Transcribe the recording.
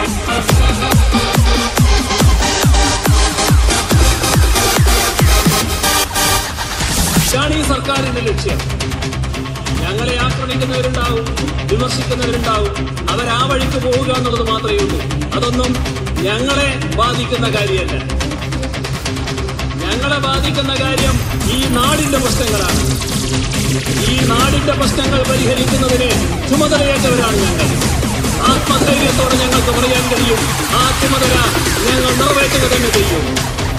ഇതാണ് ഈ സർക്കാരിന്റെ ലക്ഷ്യം ഞങ്ങളെ ആക്രമിക്കുന്നവരുണ്ടാവും വിമർശിക്കുന്നവരുണ്ടാവും അവർ ആ വഴിക്ക് പോവുക എന്നുള്ളത് മാത്രമേ ഉള്ളൂ അതൊന്നും ഞങ്ങളെ ബാധിക്കുന്ന കാര്യമല്ല ഞങ്ങളെ ബാധിക്കുന്ന കാര്യം ഈ നാടിന്റെ പ്രശ്നങ്ങളാണ് ഈ നാടിന്റെ പ്രശ്നങ്ങൾ പരിഹരിക്കുന്നതിന് ചുമതലയേറ്റവരാണ് ഞങ്ങൾ ആത്മധൈര്യത്തോടെ ഞങ്ങൾക്ക് പറയാൻ കഴിയും ആ ചുമതല ഞങ്ങൾ നിറവേറ്റുക തന്നെ ചെയ്യും